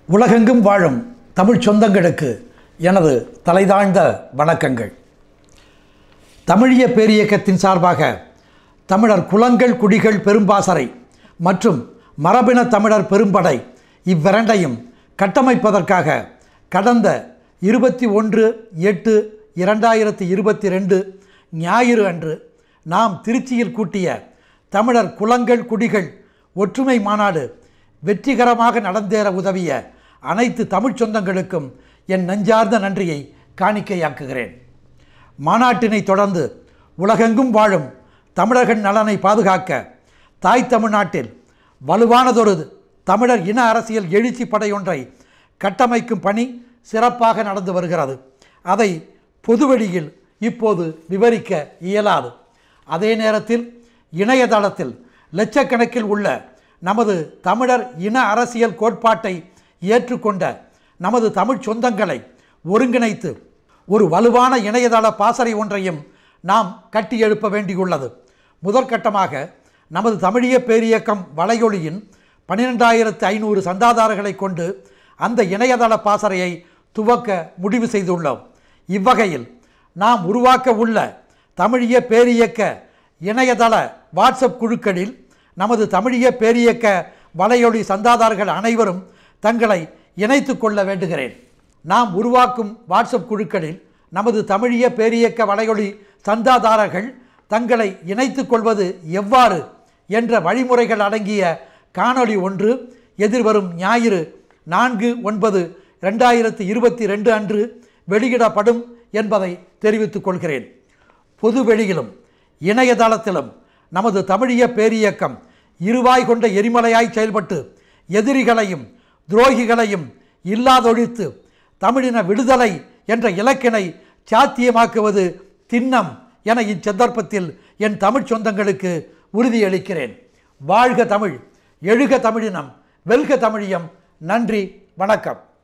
உலகெங்கும் வாழும் தமிழ் சொந்தங்களுக்கு எனது தலைதாழ்ந்த வணக்கங்கள் தமிழிய பேரியக்கத்தின் சார்பாக தமிழர் குலங்கள் குடிகள் பெரும்பாசறை மற்றும் மரபின தமிழர் பெரும்படை இவ்விரண்டையும் கட்டமைப்பதற்காக கடந்த இருபத்தி ஒன்று எட்டு இரண்டாயிரத்தி இருபத்தி ரெண்டு ஞாயிறு அன்று நாம் திருச்சியில் கூட்டிய தமிழர் குலங்கள் குடிகள் ஒற்றுமை மாநாடு வெற்றிகரமாக நடந்தேற உதவிய அனைத்து தமிழ்ச் சொந்தங்களுக்கும் என் நெஞ்சார்ந்த நன்றியை காணிக்கையாக்குகிறேன் மாநாட்டினை தொடர்ந்து உலகெங்கும் வாழும் தமிழர்கள் நலனை பாதுகாக்க தாய் தமிழ்நாட்டில் வலுவானதொரு தமிழர் இன அரசியல் எழுச்சி படையொன்றை கட்டமைக்கும் பணி சிறப்பாக நடந்து வருகிறது அதை பொதுவெளியில் இப்போது விவரிக்க இயலாது அதே நேரத்தில் இணையதளத்தில் லட்சக்கணக்கில் உள்ள நமது தமிழர் இன அரசியல் கோட்பாட்டை ஏற்றுக்கொண்ட நமது தமிழ்ச் சொந்தங்களை ஒருங்கிணைத்து ஒரு வலுவான இணையதள பாசறை ஒன்றையும் நாம் கட்டி எழுப்ப வேண்டியுள்ளது முதற்கட்டமாக நமது தமிழிய பேரியக்கம் வலையொலியின் பன்னிரெண்டாயிரத்து ஐநூறு சந்தாதாரர்களை கொண்டு அந்த இணையதள பாசறையை துவக்க முடிவு செய்துள்ளோம் இவ்வகையில் நாம் உருவாக்க உள்ள தமிழிய பேரியக்க இணையதள வாட்ஸ்அப் குழுக்களில் நமது தமிழிய பேரியக்க வலையொலி சந்தாதாரர்கள் அனைவரும் தங்களை இணைத்து கொள்ள வேண்டுகிறேன் நாம் உருவாக்கும் வாட்ஸ்அப் குழுக்களில் நமது தமிழிய பேரியக்க வலையொலி சந்தாதாரர்கள் தங்களை இணைத்துக் கொள்வது எவ்வாறு என்ற வழிமுறைகள் அடங்கிய காணொளி ஒன்று எதிர்வரும் ஞாயிறு நான்கு ஒன்பது ரெண்டாயிரத்தி இருபத்தி ரெண்டு அன்று வெளியிடப்படும் என்பதை தெரிவித்துக் கொள்கிறேன் பொது வெளியிலும் இணையதளத்திலும் நமது தமிழிய பேரியக்கம் இருவாய் கொண்ட எரிமலையாய் செயல்பட்டு எதிரிகளையும் துரோகிகளையும் இல்லாதொழித்து தமிழின விடுதலை என்ற இலக்கினை சாத்தியமாக்குவது திண்ணம் என இச்சந்தர்ப்பத்தில் என் தமிழ்ச் சொந்தங்களுக்கு உறுதியளிக்கிறேன் வாழ்க தமிழ் எழுக தமிழினம் வெல்க தமிழியம் நன்றி வணக்கம்